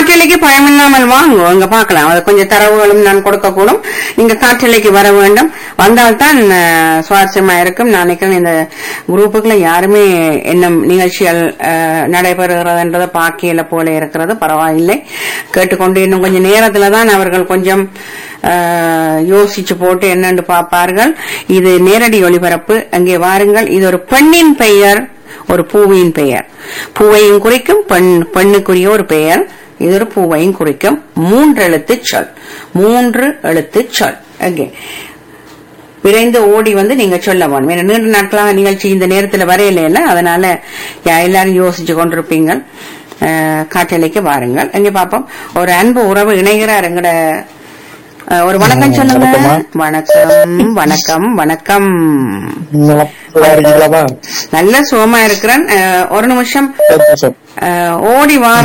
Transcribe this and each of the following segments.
காற்றலைக்கு பயமில்லாமல் வாங்க அங்க பார்க்கலாம் அது கொஞ்சம் தரவுகளும் நான் கொடுக்கக்கூடும் நீங்க காற்றலைக்கு வர வேண்டும் வந்தால்தான் அஹ், சுவாரஸ்யமா இருக்கும் நான் நினைக்கிறேன் இந்த குரூப்புக்குள்ள யாருமே என்ன நிகழ்ச்சிகள் அஹ், நடைபெறுகிறதுன்றதை பாக்கியில போல இருக்கிறது பரவாயில்லை கேட்டுக்கொண்டு இன்னும் கொஞ்சம் நேரத்துல தான் அவர்கள் கொஞ்சம் அஹ், யோசிச்சு போட்டு என்னன்னு பார்ப்பார்கள் இது நேரடி ஒளிபரப்பு அங்கே வாருங்கள் இது ஒரு பெண்ணின் பெயர் ஒரு பூவின் பெயர் பூவையும் குறிக்கும் பெண் பெண்ணுக்குரிய ஒரு பெயர் இது ஒரு பூவையும் குறிக்கும் மூன்று எழுத்து சொல் மூன்று எழுத்து சொல் அங்கே விரைந்து ஓடி வந்து நீங்க சொல்ல வேணும் ஏன்னா நீண்ட நாட்களாக நிகழ்ச்சி இந்த நேரத்துல வரையில இல்ல அதனால யா- எல்லாரும் யோசிச்சு கொண்டிருப்பீங்க அஹ், காற்றலைக்கு வாருங்கள் அங்கே பாப்போம் ஒரு அன்பு உறவு இணைகிறார் எங்கட அஹ், ஒரு வணக்கம் சொல்லுங்க வணக்கம்மா. வணக்கம் வணக்கம் வணக்கம் நல்லா இருக்கீங்களாப்பா நல்ல சுகமா இருக்கிறேன் அஹ், ஒரு நிமிஷம் சந்தோஷம். அஹ், ஓடி வார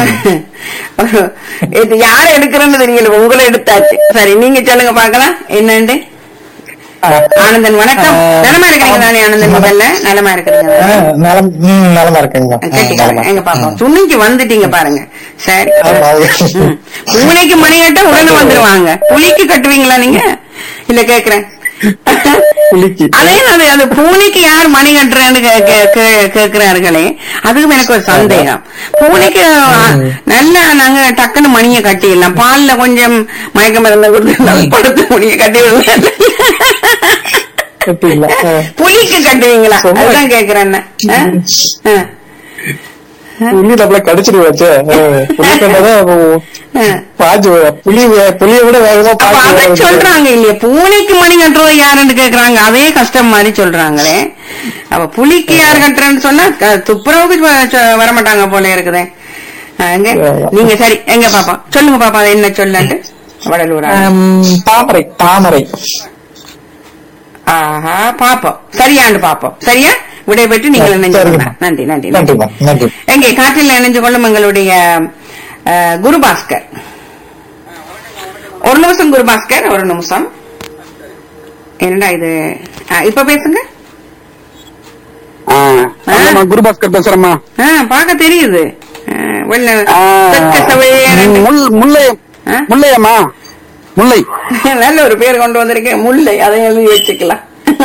இது யார் எடுக்கிறேன்னு தெரியல உங்களை எடுத்தாச்சு சரி நீங்க சொல்லுங்க பாக்கலாம் என்னண்டு ஆனந்தன் வணக்கம் அஹ், நலமா இருக்கிறீங்க தானே ஆனந்தன் முதல்ல நலமா இருக்கிறீங்க ஆ, நலம் ம், நலமா இருக்கேங்க கேட்டுக்காரங்க எங்க பாப்போம் துணிக்கு வந்துட்டீங்க பாருங்க சரி ஆமா. ம். பூனைக்கு மணி கட்ட உடனே வந்துருவாங்க புலிக்கு கட்டுவீங்களா நீங்க இல்ல கேக்குறேன் புலிக்கு. அதே அது அது பூனைக்கு யார் மணி கட்டுறேன்னு கே- கே- கே- கேக்குறார்களே அதுக்கும் எனக்கு ஒரு சந்தேகம் பூனைக்கு நல்லா நாங்க டக்குன்னு மணியை கட்டிடலாம் பால்ல கொஞ்சம் மயக்க மருந்து கொடுத்து படுத்து மணியை கட்டி விடலாம் கட்டிங்களா? ஆ. புலிக்கு கட்டுவீங்களா சும்மா. அதுதான் கேக்குறேன் நான். ஆ? ஆ. புலி நம்மள கடிச்சிட்டு வச்சு புலி கண்டதான் ஆ. பாஞ்சு புலி வே- புலியை விட வேகமா அப்ப பாஞ்சு அதை வருது. சொல்றாங்க இல்லையா பூனைக்கு மணி கட்டுறது யாருன்னு கேக்குறாங்க அதே கஷ்டம் மாதிரி சொல்றாங்களே அப்ப புலிக்கு யார் கட்டுறேன்னு சொன்னா க- துப்புரவுக்கு வ- சொ- வரமாட்டாங்க போல இருக்குதே ஆ, எங்க நீங்க சரி எங்க பாப்பா சொல்லுங்க பாப்பா அது என்ன சொல்லன்ட்டு வடலூரா ஆம், தாமரை தாமரை ஆஹா பாப்போம் சரியாண்டு பாப்போம் சரியா விடைபெற்று நீங்கள் இணைஞ்சு சரிங்க. கொள்ளலாம். நன்றி நன்றி நன்றிம்மா நன்றி எங்கே காற்றில் இணைஞ்சு கொள்ளும் எங்களுடைய அஹ், குருபாஸ்கர் ஒரு நிமிஷம் குருபாஸ்கர் ஒரு நிமிஷம் என்னடா இது ஆ, இப்ப பேசுங்க ஆமாம்மா, குருபாஸ்கர் பேசுறேம்மா ஆ, பார்க்க தெரியுது ஆ, வெள்ளை ஆ, செக்க செவேரண்டு. முல் முல்லை ஆ? முல்லையம்மா முல்லை நல்ல ஒரு பேர் கொண்டு வந்திருக்கேன் முல்லை அதை எழுதி வச்சுக்கலாம்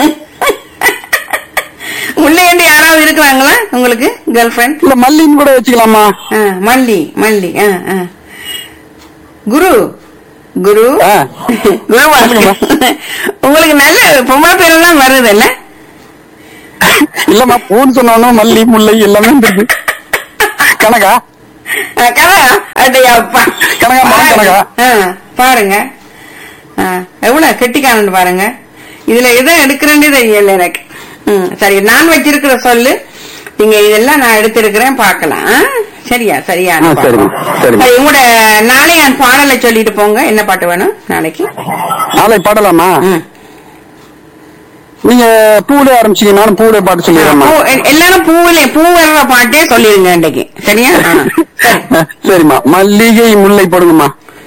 முல்லை என்று யாராவது இருக்கிறாங்களா உங்களுக்கு கேர்ள் ஃபிரெண்ட் இல்ல மல்லின்னு கூட வச்சுக்கலாமா ஆ, மல்லி மல்லி ஆ, ஆ. குரு குரு ஆ. குரு உங்களுக்கு நல்ல பொம்பளை பேர் எல்லாம் வருது இல்ல இல்லம்மா பூன்னு சொன்னோன்னா மல்லி முல்லை எல்லாமே இருக்கு கனகா கதா அட்டையா அப்பா கனகா, மரம் கனகா. ஆ, பாருங்க ஆ, எவ்வளவு கெட்டிக்கானு பாருங்க இதுல எதை எடுக்கிறேன்னு தெரியல எனக்கு ம், சரி நான் வச்சிருக்கிற சொல்லு நீங்க இதெல்லாம் நான் எடுத்திருக்கிறேன் பார்க்கலாம் ஆ? சரியா சரியா ஆ, சரிங்க, சரிங்க. சரி உங்களோட நாளை நான் பாடலை சொல்லிட்டு போங்க என்ன பாட்டு வேணும் நாளைக்கு நாளை பாடலாமா ம். நீங்க பூவிலே ஆரம்பிச்சீங்க நானும் பூவிலே பாட்டு சொல்லிடுறேம்மா பூ- எ- எல்லாரும் பூவிலே பூ வர்ற பாட்டே சொல்லிருங்க இன்னைக்கு சரியா ஆ, சரி. சரிம்மா மல்லிகை முல்லை போடுங்கம்மா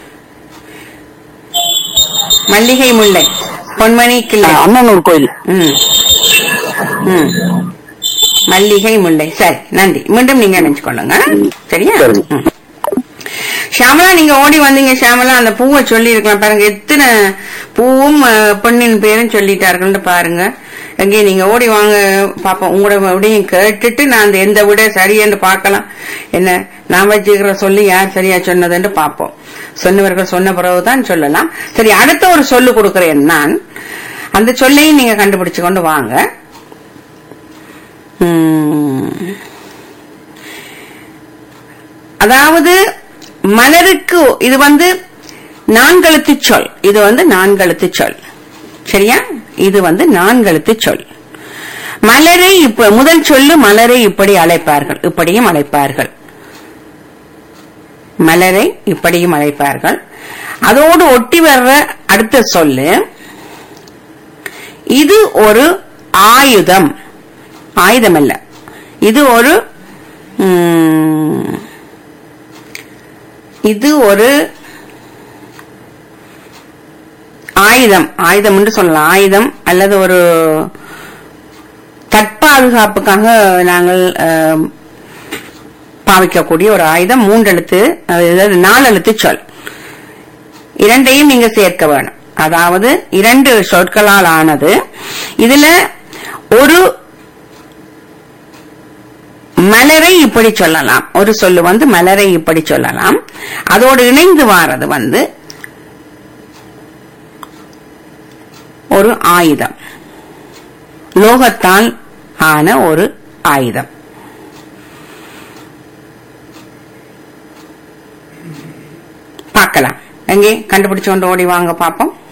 மல்லிகை முல்லை பொன்மணி ஆ, கிள்ளை அண்ணனூர் கோயில் ம். ம். மல்லிகை முல்லை சரி நன்றி மீண்டும் நீங்க நினைச்சு கொள்ளுங்க சரியா சரி. ம். ஷியாமலா நீங்க ஓடி வந்தீங்க ஷியாமலா அந்த பூவை சொல்லி இருக்கலாம் பாருங்க எத்தனை பூவும் அஹ், பெண்ணின் பேரும் சொல்லிட்டார்கள்னு பாருங்க எங்கே நீங்க ஓடி வாங்க பாப்போம் உங்களோட விடையும் கேட்டுட்டு நான் அந்த எந்த விட சரியென்று பார்க்கலாம் என்ன நான் வச்சுக்கிற சொல்லி யார் சரியா சொன்னதுன்னு பார்ப்போம் சொன்னவர்கள் சொன்ன பிறகுதான் சொல்லலாம் சரி அடுத்த ஒரு சொல்லு கொடுக்கிறேன் நான் அந்த சொல்லையும் நீங்க கண்டுபிடிச்சு கொண்டு வாங்க உம். அதாவது மலருக்கு இது வந்து நான்கெழுத்து சொல் இது வந்து நான்கெழுத்து சொல் சரியா இது வந்து நான்கெழுத்து சொல் மலரை இப்ப முதல் சொல்லு மலரை இப்படி அழைப்பார்கள் இப்படியும் அழைப்பார்கள் மலரை இப்படியும் அழைப்பார்கள் அதோடு ஒட்டி வர்ற அடுத்த சொல்லு இது ஒரு ஆயுதம் ஆயுதம் அல்ல இது ஒரு ம், இது ஒரு ஆயுதம் ஆயுதம் என்று சொல்லலாம் ஆயுதம் அல்லது ஒரு தற்பாதுகாப்புக்காக நாங்கள் ஆம், பாவிக்கக்கூடிய ஒரு ஆயுதம் மூன்றெழுத்து அதாவது நாலெழுத்து சொல் இரண்டையும் நீங்க சேர்க்க வேணும் அதாவது இரண்டு சொற்களால் ஆனது இதுல ஒரு மலரை இப்படி சொல்லலாம் ஒரு சொல்லு வந்து மலரை இப்படி சொல்லலாம் அதோடு இணைந்து வாரது வந்து ஒரு ஆயுதம் லோகத்தால் ஆன ஒரு ஆயுதம் பார்க்கலாம் எங்கே கண்டுபிடிச்சு கொண்டு ஓடி வாங்க பாப்போம்